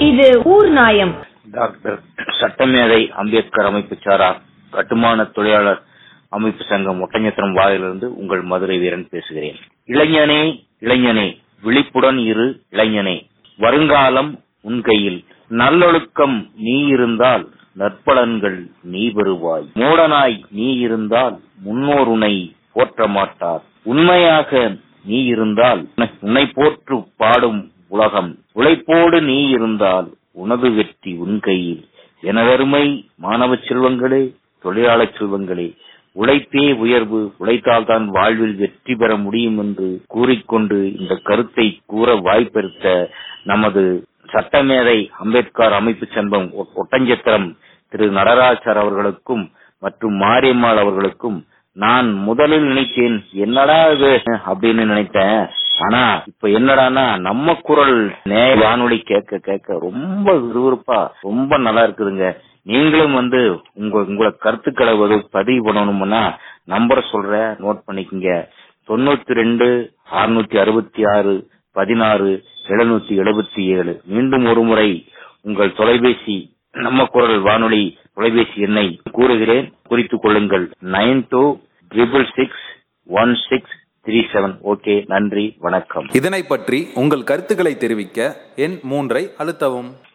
இது ஊர் நாயம் டாக்டர் சட்டமேதை அம்பேத்கர் அமைப்பு சாரா கட்டுமான தொழிலாளர் அமைப்பு சங்கம் ஒட்டஞ்சத்திரம் வாயிலிருந்து உங்கள் மதுரை வீரன் பேசுகிறேன் இளைஞனே இளைஞனே விழிப்புடன் இரு இளைஞனே வருங்காலம் உன் கையில் நல்லொழுக்கம் நீ இருந்தால் நற்பலன்கள் நீ பெறுவாய் மூடனாய் நீ இருந்தால் முன்னோர் உன்னை போற்ற மாட்டார் உண்மையாக நீ இருந்தால் உன்னை போற்று பாடும் உலகம் உழைப்போடு நீ இருந்தால் உனது வெற்றி உன் கையில் எனதருமை மாணவ செல்வங்களே தொழிலாளர் செல்வங்களே உழைப்பே உயர்வு உழைத்தால் தான் வாழ்வில் வெற்றி பெற முடியும் என்று கூறிக்கொண்டு இந்த கருத்தை கூற வாய்ப்பெடுத்த நமது சட்டமேதை அம்பேத்கர் அமைப்பு சங்கம் ஒ- ஒட்டஞ்சத்திரம் திரு நடராஜர் அவர்களுக்கும் மற்றும் மாரியம்மாள் அவர்களுக்கும் நான் முதலில் நினைத்தேன் என்னடா இது அப்படின்னு நினைத்தேன் ஆனா இப்ப என்னடான்னா நம்ம குரல் நேய வானொலி கேட்க கேட்க ரொம்ப விறுவிறுப்பா ரொம்ப நல்லா இருக்குதுங்க நீங்களும் வந்து உங்க உங்களோட கருத்துக்களை வந்து பதிவு பண்ணணும்னா நம்பர் சொல்றேன் நோட் பண்ணிக்கங்க தொண்ணூத்தி ரெண்டு அறுநூத்தி அறுபத்தி ஆறு பதினாறு எழுநூத்தி எழுபத்தி ஏழு மீண்டும் ஒரு முறை உங்கள் தொலைபேசி நம்ம குரல் வானொலி தொலைபேசி எண்ணை கூறுகிறேன் குறித்துக் கொள்ளுங்கள் nine two triple six one six three seven okay நன்றி வணக்கம் இதனை பற்றி உங்கள் கருத்துக்களை தெரிவிக்க எண் மூன்றை அழுத்தவும்